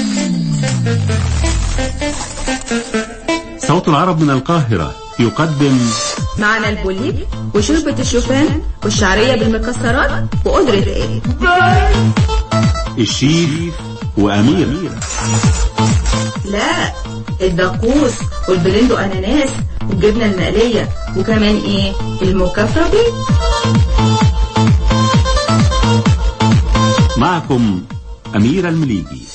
صوت العرب من القاهرة يقدم معنا البوليب وشوربة الشوفان والشعرية بالمكسرات وقدرة ايه الشيف وأمير لا الدقوس والبلندو اناناس والجبنة المقلية وكمان ايه المكفرة بيض معكم أمير المليجي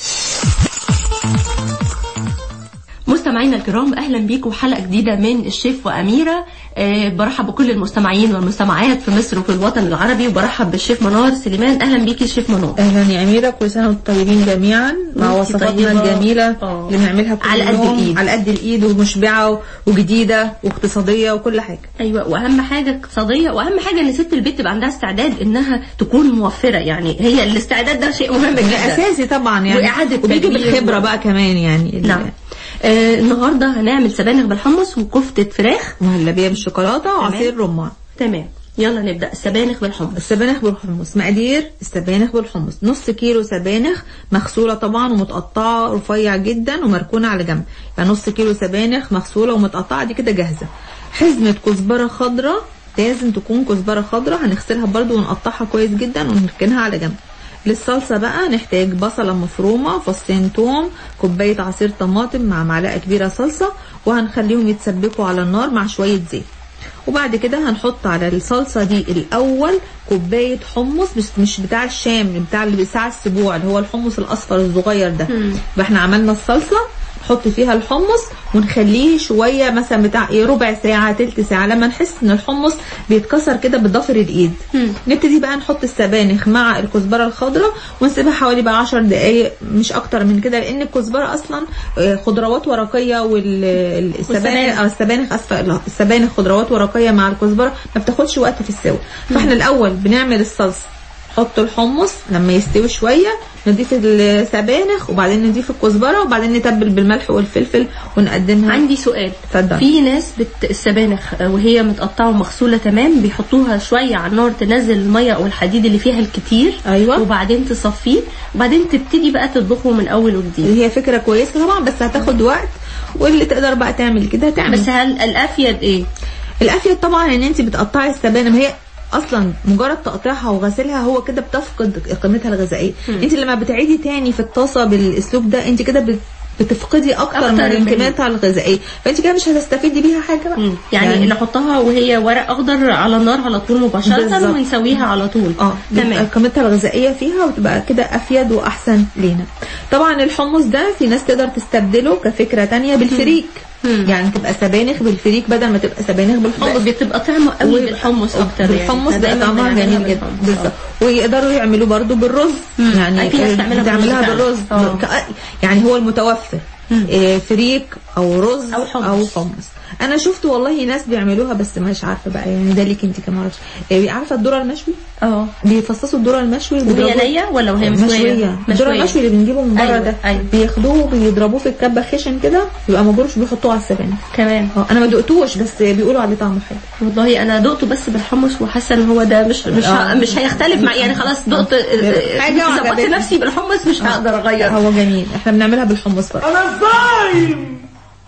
مستمعينا الكرام اهلا بيكم حلقه جديده من الشيف واميره أه برحب بكل المستمعين والمستمعات في مصر وفي الوطن العربي وبرحب بالشيف منار سليمان اهلا بيكي شيف منار اهلا يا اميره كل سنه وانتم طيبين جميعا مع وانتي وصفاتنا طيبة. الجميله آه. اللي بنعملها كل على قد يوم الإيد. على قد الايد ومشبعه وجديده واقتصاديه وكل حاجه ايوه واهم حاجه اقتصاديه واهم حاجه ان ست البيت تبقى عندها استعداد انها تكون موفره يعني هي الاستعداد ده شيء مهم جدا اساسي طبعا يعني وإعادة وبيجي تدوير بالخبره و- بقى كمان يعني ال- نعم آه النهارده هنعمل سبانخ بالحمص وكفته فراخ مهلبيه بالشوكولاته وعصير رمان تمام يلا نبدا السبانخ بالحمص السبانخ بالحمص مقادير السبانخ بالحمص نص كيلو سبانخ مغسوله طبعا ومتقطعه رفيع جدا ومركونه على جنب يعني نص كيلو سبانخ مغسوله ومتقطعه دي كده جاهزه حزمه كزبره خضراء لازم تكون كزبره خضراء هنغسلها برضو ونقطعها كويس جدا ونركنها على جنب للصلصة بقى نحتاج بصلة مفرومة فصين توم كوباية عصير طماطم مع معلقة كبيرة صلصة وهنخليهم يتسبكوا على النار مع شوية زيت وبعد كده هنحط على الصلصة دي الأول كوباية حمص مش مش بتاع الشام بتاع اللي بتاع السبوع اللي هو الحمص الأصفر الصغير ده يبقى احنا عملنا الصلصة نحط فيها الحمص ونخليه شوية مثلا بتاع ايه ربع ساعة تلت ساعة لما نحس ان الحمص بيتكسر كده بضفر الايد نبتدي بقى نحط السبانخ مع الكزبرة الخضراء ونسيبها حوالي بقى 10 دقايق مش اكتر من كده لان الكزبرة اصلا آه، خضروات ورقية والسبانخ والسبانخ. او السبانخ اسفه لا، السبانخ خضروات ورقية مع الكزبرة ما بتاخدش وقت في السوا فاحنا الاول بنعمل الصلصة نحط الحمص لما يستوي شوية نضيف السبانخ وبعدين نضيف الكزبرة وبعدين نتبل بالملح والفلفل ونقدمها عندي سؤال اتفضل. في ناس بت... السبانخ وهي متقطعه ومغسوله تمام بيحطوها شويه على النار تنزل الميه او الحديد اللي فيها الكتير أيوة. وبعدين تصفيه وبعدين تبتدي بقى تطبخه من اول وجديد هي فكرة كويسة طبعا بس هتاخد وقت واللي تقدر بقى تعمل كده تعمل بس هل الافيد ايه الافيد طبعا ان انت بتقطعي السبانخ هي اصلا مجرد تقطيعها وغسلها هو كده بتفقد قيمتها الغذائيه انت لما بتعيدي تاني في الطاسه بالاسلوب ده انت كده بت بتفقدي اكتر, أكتر من من- قيمتها الغذائيه فانت كده مش هتستفيدي بيها حاجه بقى مم. يعني, يعني نحطها وهي ورق اخضر على النار على طول مباشره بالظبط. ونسويها على طول اه تمام تمام قيمتها الغذائيه فيها وتبقى كده افيد واحسن لينا طبعا الحمص ده في ناس تقدر تستبدله كفكره تانية بالفريك يعني تبقى سبانخ بالفريك بدل ما تبقى سبانخ بالحمص بتبقى طعمه قوي بالحمص اكتر بالحمص يعني. بقى دايماً طعمها بنعملها جميل جدا بالحمص. بالظبط ويقدروا يعملوا برضو بالرز يعني أي في ناس تعملها تعملها بالرز بالرز فعلا. آه. ك- يعني هو المتوفر إيه، فريك او رز أو حمص. او حمص انا شفت والله ناس بيعملوها بس مش عارفه بقى يعني ده ليك انت كمان إيه، عارفه الذره المشوي اه بيفصصوا الذره المشوي وهي وبيضربوه- نية ولا وهي مسوية؟ مشويه الذره مشوية. المشوي اللي بنجيبه من بره أيوة، ده أيوة. بياخدوه بيضربوه في الكبه خشن كده يبقى مجروش بيحطوه على السبانخ كمان اه انا ما دقتوش بس بيقولوا عليه طعمه حلو والله انا دقته بس بالحمص وحاسه ان هو ده مش مش ه... آه. مش هيختلف مع يعني خلاص دقت حاجة ظبطت وعجبتني. نفسي بالحمص مش هقدر اغير هو جميل احنا بنعملها بالحمص بقى أنا صايم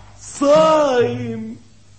صايم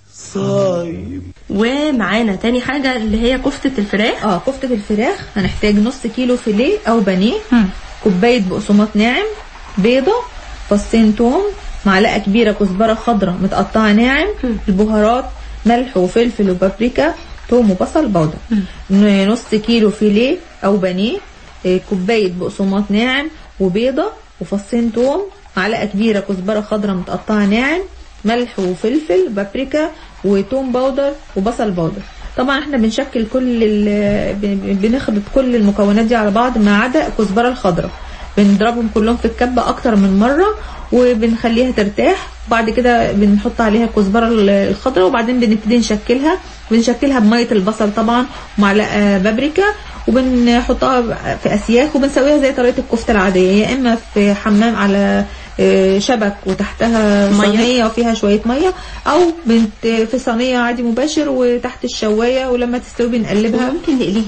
صايم ومعانا تاني حاجه اللي هي كفته الفراخ اه كفتة الفراخ هنحتاج نص كيلو فيليه او بانيه كوباية بقسماط ناعم بيضة فصين توم معلقة كبيرة كزبرة خضراء متقطعة ناعم البهارات ملح وفلفل وبابريكا توم وبصل بودر ن- نص كيلو فيليه او بانيه آه، كوباية بقسماط ناعم وبيضة وفصين توم معلقة كبيرة كزبرة خضراء متقطعة ناعم ملح وفلفل بابريكا وتوم باودر وبصل باودر طبعا احنا بنشكل كل ال- بن- بنخلط كل المكونات دي على بعض ما عدا الكزبره الخضراء بنضربهم كلهم في الكبه اكتر من مره وبنخليها ترتاح وبعد كده بنحط عليها الكزبره ال- الخضراء وبعدين بنبتدي نشكلها بنشكلها بميه البصل طبعا ومعلقه بابريكا وبنحطها في اسياخ وبنسويها زي طريقه الكفته العاديه يا اما في حمام على آه، شبك وتحتها مية. صينيه وفيها شويه ميه او بنت في صينيه عادي مباشر وتحت الشوايه ولما تستوي بنقلبها ممكن نقليها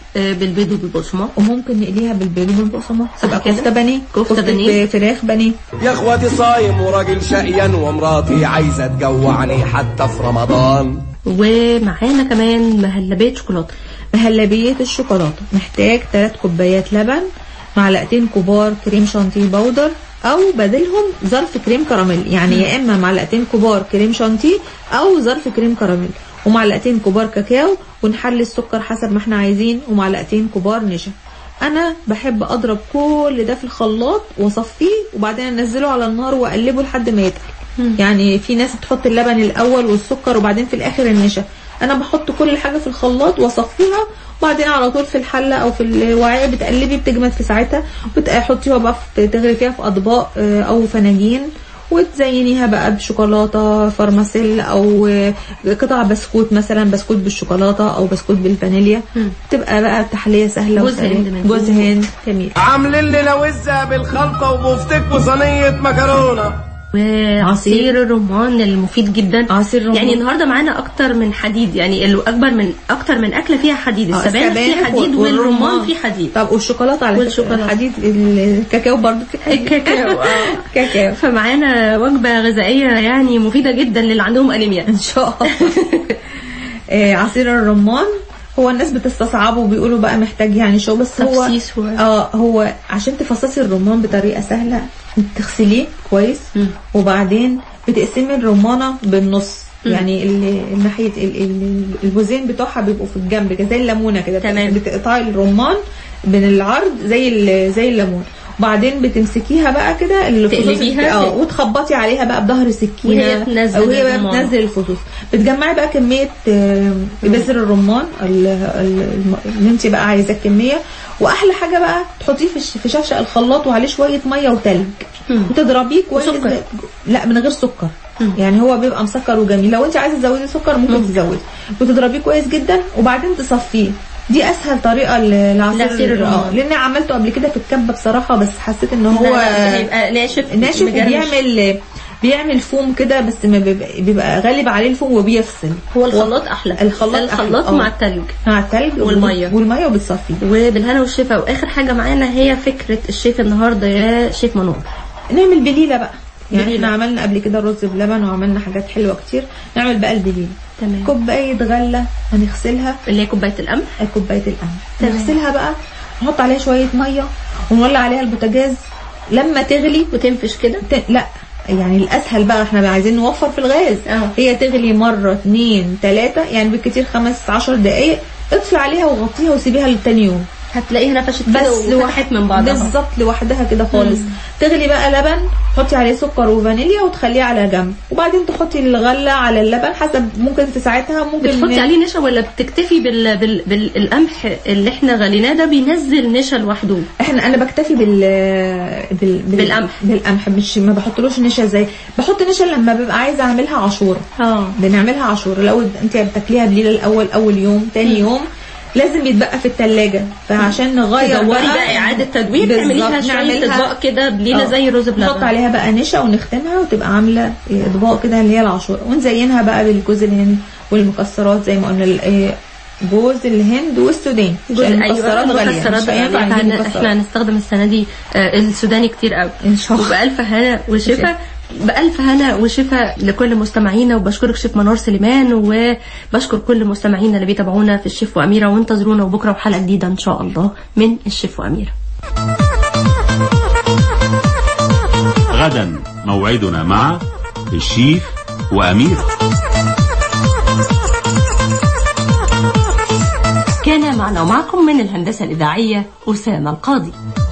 آه، بالبيض وبالبقسماط وممكن نقليها بالبيض والبقسماط تبقى كده؟ كفته بانيه كفتة بانيه. فراخ بانيه يا اخواتي صايم وراجل شقيان ومراتي عايزة تجوعني حتى في رمضان ومعانا كمان مهلبية شوكولاتة مهلبية الشوكولاتة محتاج 3 كوبايات لبن معلقتين كبار كريم شانتيه بودر او بديلهم ظرف كريم كراميل يعني يا اما معلقتين كبار كريم شانتيه او ظرف كريم كراميل ومعلقتين كبار كاكاو ونحلي السكر حسب ما احنا عايزين ومعلقتين كبار نشا انا بحب اضرب كل ده في الخلاط واصفيه وبعدين انزله على النار واقلبه لحد ما يتقل يعني في ناس بتحط اللبن الاول والسكر وبعدين في الاخر النشا انا بحط كل حاجه في الخلاط واصفيها وبعدين على طول في الحله او في الوعاء بتقلبي بتجمد في ساعتها وتحطيها بقى في تغرفيها في اطباق آه، او فناجين وتزينيها بقى بشوكولاته فارماسيل او آه، قطع بسكوت مثلا بسكوت بالشوكولاته او بسكوت بالفانيليا تبقى بقى تحليه سهله جوز وسريعة. هند من جوز فوق. هند جميل عاملين لنا وزة بالخلطة وبفتك وصينية مكرونة وعصير الرمان المفيد جدا عصير الرمان. يعني النهارده معانا اكتر من حديد يعني ال- اكبر من اكتر من اكله فيها حديد آه، السبانخ فيه السبانخ حديد وال- والرمان والرمان. فيه حديد طب والشوكولاته على والشوكولاتة. فكره الحديد الكاكاو برضو في حديد. الكاكاو، آه. كاكاو فمعانا وجبه غذائيه يعني مفيده جدا للي عندهم انيميا ان شاء الله آه، عصير الرمان هو الناس بتستصعبه وبيقولوا بقى محتاج يعني شو بس هو تفصيص و- اه هو عشان تفصصي الرمان بطريقه سهله تغسليه كويس مم. وبعدين بتقسمي الرمانه بالنص يعني ال- الناحيه ال- ال- الجوزين بتوعها بيبقوا في الجنب كده زي الليمونه كده تمام. بتقطعي الرمان من العرض زي ال- زي الليمون وبعدين بتمسكيها بقى كده الفصوص تقلبيها؟ اه وتخبطي عليها بقى بظهر سكينه وهي تنزل او هي بقى الرمان. بتنزل الفصوص بتجمعي بقى كميه آه، بذر الرمان ال- ال- الم- اللي انت بقى عايزاه الكميه واحلى حاجه بقى تحطيه في الش- في شفشق الخلاط وعليه شويه ميه وتلج مم. وتضربيه كويس وسكر. لا من غير سكر يعني هو بيبقى مسكر وجميل لو انت عايزه تزودي سكر ممكن تزودي وتضربيه كويس جدا وبعدين تصفيه دي اسهل طريقه ل- لعصير لعصير الرمان. اه لان عملته قبل كده في الكبه بصراحه بس حسيت ان هو لا، لا، هيبقى ناشف ناشف مجرمش. وبيعمل بيعمل فوم كده بس ما بيبقى, بيبقى غالب عليه الفوم وبيفصل هو الخلاط احلى الخلاط الخلاط أحلى. مع آه. التلج مع التلج والمية. والميه وبتصفيه وبالهنا والشفا واخر حاجه معانا هي فكره الشيف النهارده يا شيف منور نعمل بليله بقى يعني بليلة. احنا عملنا قبل كده رز بلبن وعملنا حاجات حلوه كتير نعمل بقى البليله تمام كوبايه غله هنغسلها اللي هي كوبايه القمح كوبايه القمح تمام. نغسلها بقى نحط عليها شويه ميه ونولع عليها البوتاجاز لما تغلي وتنفش كده ت... لا يعني الاسهل بقى احنا بقى عايزين نوفر في الغاز اه. هي تغلي مره اتنين تلاته يعني بالكتير خمس عشر دقايق اطفي عليها وغطيها وسيبيها لتاني يوم هتلاقيها نفشت كده بس وفتحت من بعضها بالظبط لوحدها كده خالص تغلي بقى لبن تحطي عليه سكر وفانيليا وتخليه على جنب وبعدين تحطي الغله على اللبن حسب ممكن في ساعتها ممكن بتحطي عليه نشا ولا بتكتفي بال... بال... بالقمح اللي احنا غليناه ده بينزل نشا لوحده احنا انا بكتفي بال بال, بال... بالقمح. بالقمح مش ما بحطلوش نشا زي بحط نشا لما ببقى عايزه اعملها عاشوره اه بنعملها عاشوره لو انت بتاكليها بليله الاول اول يوم تاني يوم لازم يتبقى في الثلاجه فعشان نغير تدوري بقى اعاده تدوير تعمليها بالظبط، شويه نعملها- اطباق كده بليله آه. زي رز بلبن نحط عليها بقى نشا ونختمها وتبقى عامله اطباق كده اللي هي العاشوره ونزينها بقى بالجوز الهند والمكسرات زي ما قلنا ال- إيه، جوز الهند والسوداني جزء عشان ايوه المكسرات غاليه المكسرات مش هينفع غالية. نجيب احنا مكسرات. احنا هنستخدم السنه دي آه، السوداني كتير قوي ان شاء الله وبألف هنا وشفا بألف هنا وشفا لكل مستمعينا وبشكرك شيف منار سليمان وبشكر كل مستمعينا اللي بيتابعونا في الشيف وأميرة وانتظرونا وبكرة وحلقة جديدة إن شاء الله من الشيف وأميرة غدا موعدنا مع الشيف وأميرة كان معنا ومعكم من الهندسة الإذاعية أسامة القاضي